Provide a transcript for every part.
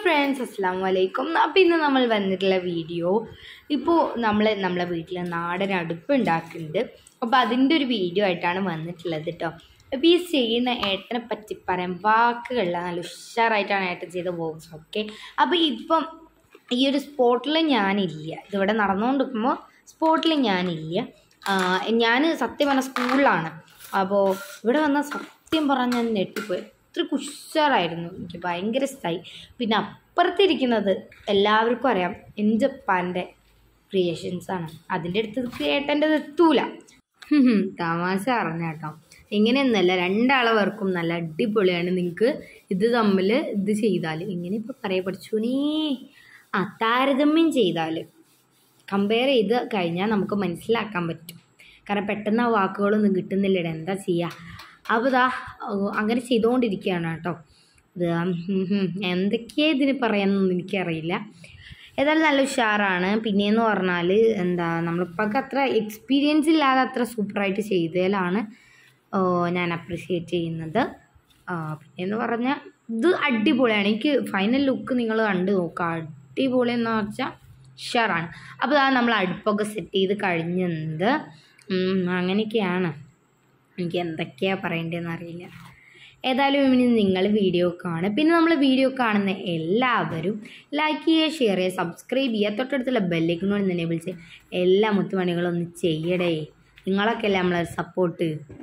friends അസ്സാം വലൈക്കും അപ്പോൾ ഇന്ന് നമ്മൾ വന്നിട്ടുള്ള വീഡിയോ ഇപ്പോൾ നമ്മൾ നമ്മളെ വീട്ടിൽ നാടൻ അടുപ്പ് ഉണ്ടാക്കുന്നുണ്ട് അപ്പോൾ അതിൻ്റെ ഒരു വീഡിയോ ആയിട്ടാണ് വന്നിട്ടുള്ളത് കേട്ടോ അപ്പോൾ ഈ ചെയ്യുന്ന ഏട്ടനെ പറ്റി പറയാൻ വാക്കുകളില്ല നല്ല ഉഷാറായിട്ടാണ് ഏട്ടൻ ചെയ്ത വോക്സ് ഓക്കെ അപ്പോൾ ഇപ്പം ഈ ഒരു സ്പോട്ടിൽ ഞാനില്ല ഇതിവിടെ നടന്നുകൊണ്ടിരിക്കുമ്പോൾ സ്പോട്ടിൽ ഞാനില്ല ഞാൻ സത്യം പറഞ്ഞ സ്കൂളിലാണ് അപ്പോൾ ഇവിടെ വന്ന സത്യം പറഞ്ഞാൽ ഞാൻ ഞെട്ടിപ്പോയി ഇത്ര ഉഷാറായിരുന്നു എനിക്ക് ഭയങ്കര ഇഷ്ടമായി പിന്നെ അപ്പുറത്തിരിക്കുന്നത് എല്ലാവർക്കും അറിയാം എൻ്റെ ഉപ്പാൻ്റെ ക്രിയേഷൻസാണ് അതിൻ്റെ അടുത്ത് ഏട്ടൻ്റെത് എത്തൂല ഹും ഹും, തമാശ പറഞ്ഞ കേട്ടോ ഇങ്ങനെയൊന്നല്ല രണ്ടാളവർക്കും നല്ല അടിപൊളിയാണ് നിങ്ങൾക്ക് ഇത് തമ്മിൽ ഇത് ചെയ്താൽ ഇങ്ങനെ ഇപ്പോൾ പറയാ പഠിച്ചോനേ ആ താരതമ്യം ചെയ്താൽ കമ്പയർ ചെയ്ത് കഴിഞ്ഞാൽ നമുക്ക് മനസ്സിലാക്കാൻ പറ്റും കാരണം പെട്ടെന്ന് ആ വാക്കുകളൊന്നും കിട്ടുന്നില്ലട എന്താ ചെയ്യുക അപ്പോൾ ഇതാ ഓ, അങ്ങനെ ചെയ്തുകൊണ്ടിരിക്കുകയാണ് കേട്ടോ ഇത് ഉം ഹും, എന്തൊക്കെയാ ഇതിന് പറയാനൊന്നും എനിക്കറിയില്ല ഏതായാലും നല്ല ഉഷാറാണ് പിന്നെയെന്ന് പറഞ്ഞാൽ എന്താ നമ്മളിപ്പോൾ അത്ര എക്സ്പീരിയൻസ് ഇല്ലാതെ അത്ര സൂപ്പറായിട്ട് ചെയ്തതിലാണ് ഓ, ഞാൻ അപ്രിഷ്യേറ്റ് ചെയ്യുന്നത് ആ, പിന്നെയെന്ന് പറഞ്ഞാൽ ഇത് അടിപൊളിയാണ് എനിക്ക് ഫൈനൽ ലുക്ക് നിങ്ങൾ കണ്ടു നോക്കുക അടിപൊളി എന്ന് വെച്ചാൽ ഉഷാറാണ് അപ്പോൾ അതാ നമ്മൾ അടുപ്പൊക്കെ സെറ്റ് ചെയ്ത് കഴിഞ്ഞത് ഉം, അങ്ങനെയൊക്കെയാണ് എനിക്ക് എന്തൊക്കെയാണ് പറയേണ്ടതെന്ന് അറിയില്ല ഏതായാലും ഇനി നിങ്ങൾ വീഡിയോ കാണുക പിന്നെ നമ്മൾ വീഡിയോ കാണുന്ന എല്ലാവരും ലൈക്ക് ചെയ്യുക ഷെയർ ചെയ്യുക സബ്സ്ക്രൈബ് ചെയ്യുക തൊട്ടടുത്തുള്ള ബെല്ലേക്കിനോട് തന്നെ വിളിച്ച് എല്ലാ മുത്തുമണികളും ഒന്ന് ചെയ്യടേ നിങ്ങളൊക്കെ അല്ലേ നമ്മളെ സപ്പോർട്ട്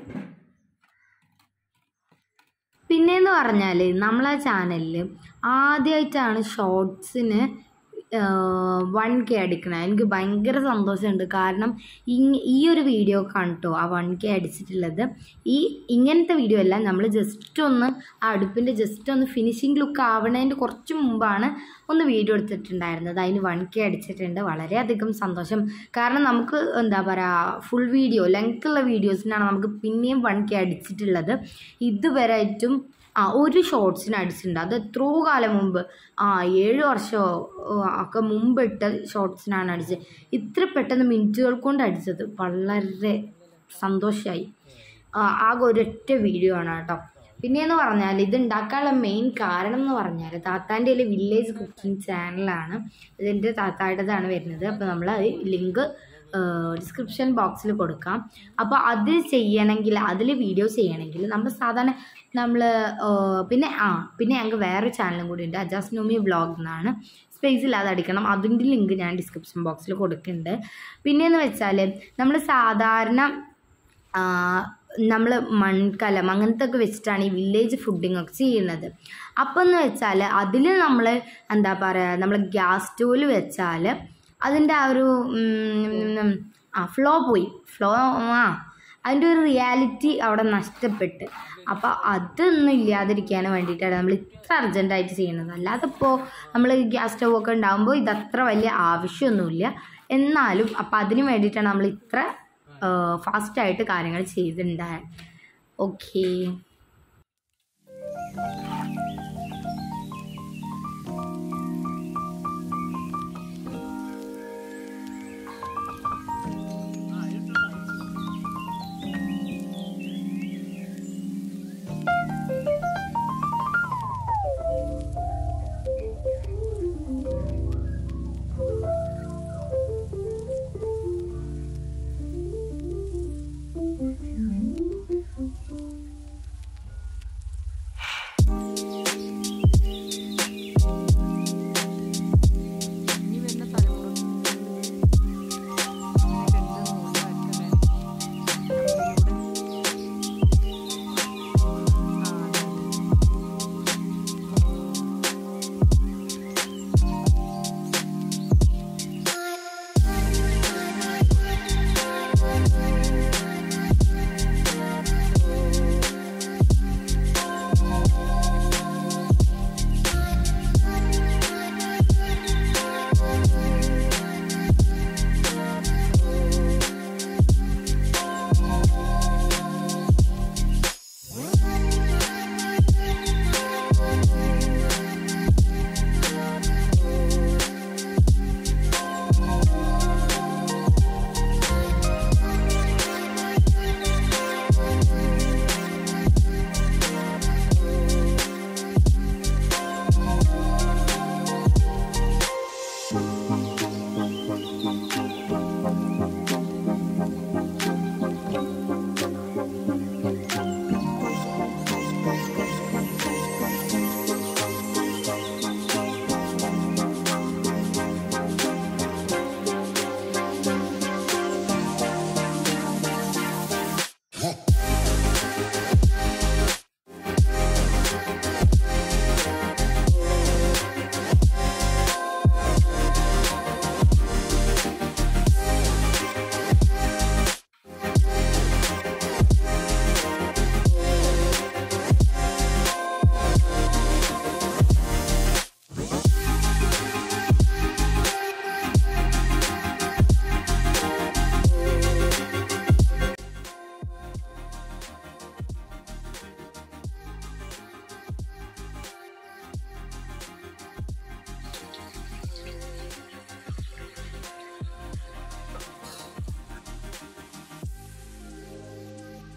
പിന്നെയെന്ന് പറഞ്ഞാൽ നമ്മളെ ചാനലിൽ ആദ്യമായിട്ടാണ് ഷോർട്സിന് വൺ കെ അടിക്കണത് എനിക്ക് ഭയങ്കര സന്തോഷമുണ്ട് കാരണം ഇങ് ഈ ഒരു വീഡിയോ കണ്ടോ ആ വൺ കെ അടിച്ചിട്ടുള്ളത് ഈ ഇങ്ങനത്തെ വീഡിയോ അല്ല നമ്മൾ ജസ്റ്റ് ഒന്ന് ആ അടുപ്പിൻ്റെ ജസ്റ്റ് ഒന്ന് ഫിനിഷിംഗ് ലുക്ക് ആവണതിൻ്റെ കുറച്ച് മുമ്പാണ് ഒന്ന് വീഡിയോ എടുത്തിട്ടുണ്ടായിരുന്നത് അതിന് വൺ കെ അടിച്ചിട്ടുണ്ട് വളരെയധികം സന്തോഷം കാരണം നമുക്ക് എന്താ പറയുക ഫുൾ വീഡിയോ ലെങ്ത് ഉള്ള വീഡിയോസിനാണ് നമുക്ക് പിന്നെയും വൺ കെ അടിച്ചിട്ടുള്ളത് ഇതുവരെയായിട്ടും ആ ഒരു ഷോർട്സിന് അടിച്ചിട്ടുണ്ട് അത് എത്രയോ കാലം മുമ്പ് ആ ഏഴ് വർഷമോ ഒക്കെ മുമ്പ് ഇട്ട ഷോർട്സിനാണ് അടിച്ചത് ഇത്ര പെട്ടെന്ന് മിനിറ്റുകൾ കൊണ്ട് അടിച്ചത് വളരെ സന്തോഷമായി ആകെ ഒരൊറ്റ വീഡിയോ ആണ് കേട്ടോ പിന്നെയെന്ന് പറഞ്ഞാൽ ഇത് ഉണ്ടാക്കാനുള്ള മെയിൻ കാരണം എന്ന് പറഞ്ഞാൽ താത്താൻ്റെ കയ്യിൽ വില്ലേജ് കുക്കിംഗ് ചാനലാണ് ഇതിൻ്റെ താത്തായുടേതാണ് വരുന്നത് അപ്പോൾ നമ്മൾ ലിങ്ക് ഡിസ്ക്രിപ്ഷൻ ബോക്സിൽ കൊടുക്കാം അപ്പോൾ അത് ചെയ്യണമെങ്കിൽ അതിൽ വീഡിയോസ് ചെയ്യണമെങ്കിൽ നമ്മൾ സാധാരണ നമ്മൾ പിന്നെ ആ പിന്നെ ഞങ്ങൾക്ക് വേറെ ചാനലും കൂടി ഉണ്ട് അജാസ് നോമി വ്ളോഗ് എന്നാണ് സ്പേസ് ഇല്ലാതെ അടിക്കണം അതിൻ്റെ ലിങ്ക് ഞാൻ ഡിസ്ക്രിപ്ഷൻ ബോക്സിൽ കൊടുക്കുന്നുണ്ട് പിന്നെയെന്ന് വെച്ചാൽ നമ്മൾ സാധാരണ നമ്മൾ മൺകലം അങ്ങനത്തെ ഒക്കെ വെച്ചിട്ടാണ് ഈ വില്ലേജ് ഫുഡിങ് ഒക്കെ ചെയ്യുന്നത് അപ്പം എന്ന് വെച്ചാൽ അതിൽ നമ്മൾ എന്താ പറയുക നമ്മൾ ഗ്യാസ് സ്റ്റോവിൽ വെച്ചാൽ അതിൻ്റെ ആ ഒരു ഉം, ആ ഫ്ലോ പോയി ഫ്ലോ ആ അതിൻ്റെ ഒരു റിയാലിറ്റി അവിടെ നഷ്ടപ്പെട്ട് അപ്പോൾ അതൊന്നും ഇല്ലാതിരിക്കാൻ വേണ്ടിയിട്ടാണ് നമ്മൾ ഇത്ര അർജൻറ്റായിട്ട് ചെയ്യുന്നത് അല്ലാതെ ഇപ്പോൾ നമ്മൾ ഗ്യാസ് സ്റ്റവ് ഒക്കെ ഉണ്ടാകുമ്പോൾ ഇതത്ര വലിയ ആവശ്യമൊന്നുമില്ല എന്നാലും അപ്പോൾ അതിന് വേണ്ടിയിട്ടാണ് നമ്മൾ ഇത്ര ഫാസ്റ്റായിട്ട് കാര്യങ്ങൾ ചെയ്തിട്ടുണ്ടായത് ഓക്കേ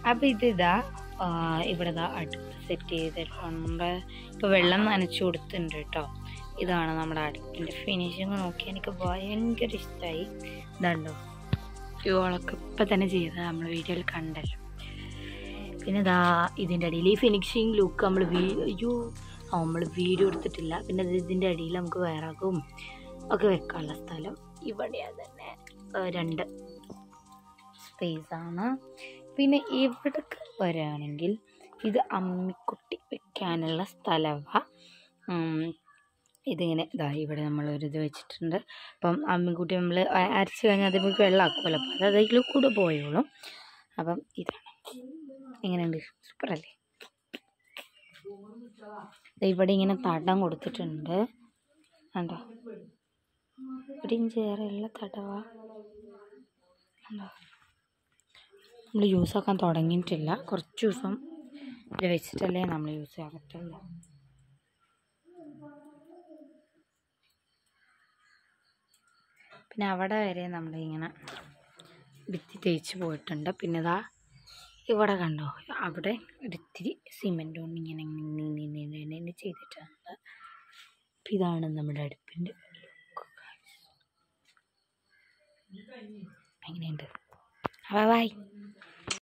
അപ്പോൾ ഇതിതാ ആ, ഇവിടെ ഇതാ അടുപ്പ് സെറ്റ് ചെയ്തിട്ടുണ്ട് ഇപ്പോൾ വെള്ളം നനച്ചു കൊടുത്തിട്ടുണ്ട് കേട്ടോ ഇതാണ് നമ്മുടെ അടുപ്പിൻ്റെ ഫിനിഷിങ് നോക്കി എനിക്ക് ഭയങ്കര ഇഷ്ടമായി ഇതുണ്ടോ ഇവളൊക്കെ ഇപ്പം തന്നെ ചെയ്തത് നമ്മൾ വീഡിയോയിൽ കണ്ടല്ലോ പിന്നെ ഇതാ ഇതിൻ്റെ അടിയിൽ ഈ ഫിനിഷിങ് ലുക്ക് നമ്മൾ വീ അയ്യോ നമ്മൾ വീഡിയോ എടുത്തിട്ടില്ല പിന്നെ ഇത് ഇതിൻ്റെ അടിയിൽ നമുക്ക് വിറകും ഒക്കെ വെക്കാനുള്ള സ്ഥലം ഇവിടെ തന്നെ ആ, രണ്ട് സ്പേസാണ് പിന്നെ ഇവിടേക്ക് വരികയാണെങ്കിൽ ഇത് അമ്മിക്കുട്ടി വെക്കാനുള്ള സ്ഥലമാണ് ഇതിങ്ങനെ ഇതാ ഇവിടെ നമ്മൾ ഒരു ഇത് വെച്ചിട്ടുണ്ട് അപ്പം അമ്മിക്കുട്ടി നമ്മൾ അരച്ച് കഴിഞ്ഞാൽ അതിപ്പോൾ വെള്ളമാക്കുമല്ലോ അപ്പോൾ അത് അതിൽ കൂടെ പോയോളും അപ്പം ഇതാണ് എങ്ങനെയുണ്ട് സൂപ്പറല്ലേ ദേ ഇവിടെ ഇങ്ങനെ തടം കൊടുത്തിട്ടുണ്ട് കണ്ടോ ഇവിടെയും ചേറുള്ള തടവാ കണ്ടോ നമ്മൾ യൂസ് ആക്കാൻ തുടങ്ങിയിട്ടില്ല കുറച്ച് ദിവസം ഇത് വെച്ചിട്ടല്ലേ നമ്മൾ യൂസ് ചെയ്യാത്തുള്ളൂ പിന്നെ അവിടെ വരെ നമ്മൾ ഇങ്ങനെ ഭിത്തി തേച്ച് പോയിട്ടുണ്ട് പിന്നെ ഇതാ ഇവിടെ കണ്ടോ അവിടെ ഒരിത്തിരി സിമെൻ്റ് കൊണ്ട് ഇങ്ങനെ ഇങ്ങനെ ഇങ്ങനെ ഇങ്ങനെ ഇങ്ങനെ ചെയ്തിട്ടുണ്ട് അപ്പം ഇതാണ് നമ്മുടെ അടുപ്പിൻ്റെ എങ്ങനെയുണ്ട് ബൈ